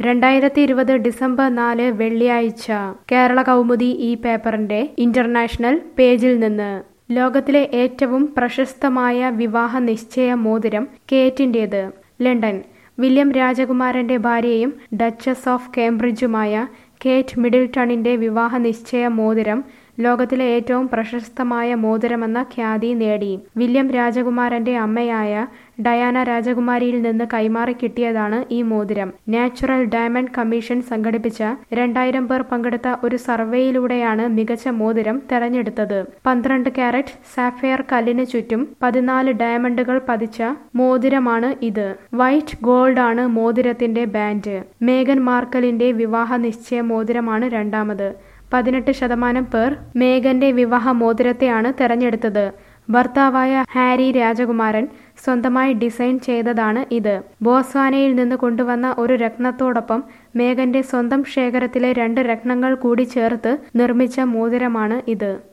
രണ്ടായിരത്തി ഇരുപത് ഡിസംബർ നാല് വെള്ളിയാഴ്ച കേരള കൗമുദി ഈ പേപ്പറിന്റെ ഇന്റർനാഷണൽ പേജിൽ നിന്ന് ലോകത്തിലെ ഏറ്റവും പ്രശസ്തമായ വിവാഹ നിശ്ചയ മോതിരം കേറ്റിന്റേത് ലണ്ടൻ വില്യം രാജകുമാരന്റെ ഭാര്യയും ഡച്ചസ് ഓഫ് കേംബ്രിഡ്ജുമായ കേറ്റ് മിഡിൽട്ടണിന്റെ വിവാഹ നിശ്ചയ മോതിരം ലോകത്തിലെ ഏറ്റവും പ്രശസ്തമായ മോതിരമെന്ന ഖ്യാതി നേടി വില്യം രാജകുമാരന്റെ അമ്മയായ ഡയാന രാജകുമാരിയിൽ നിന്ന് കൈമാറി കിട്ടിയതാണ് ഈ മോതിരം നാച്ചുറൽ ഡയമണ്ട് കമ്മീഷൻ സംഘടിപ്പിച്ച രണ്ടായിരം പേർ പങ്കെടുത്ത ഒരു സർവേയിലൂടെയാണ് മികച്ച മോതിരം തെരഞ്ഞെടുത്തത് പന്ത്രണ്ട് ക്യാരറ്റ് സാഫയർ കല്ലിന് ചുറ്റും പതിനാല് ഡയമണ്ടുകൾ പതിച്ച മോതിരമാണ് ഇത് വൈറ്റ് ഗോൾഡ് ആണ് മോതിരത്തിന്റെ ബാൻഡ് മേഗൻ മാർക്കലിന്റെ വിവാഹ നിശ്ചയ മോതിരമാണ് രണ്ടാമത് പതിനെട്ട് ശതമാനം പേർ മേഗന്റെ വിവാഹ മോതിരത്തെയാണ് തെരഞ്ഞെടുത്തത് ഭർത്താവായ ഹാരി രാജകുമാരൻ സ്വന്തമായി ഡിസൈൻ ചെയ്തതാണ് ഇത് ബോസ്വാനയിൽ നിന്ന് കൊണ്ടുവന്ന ഒരു രത്നത്തോടൊപ്പം മേഗന്റെ സ്വന്തം ശേഖരത്തിലെ രണ്ട് രത്നങ്ങൾ കൂടി ചേർത്ത് നിർമ്മിച്ച മോതിരമാണ് ഇത്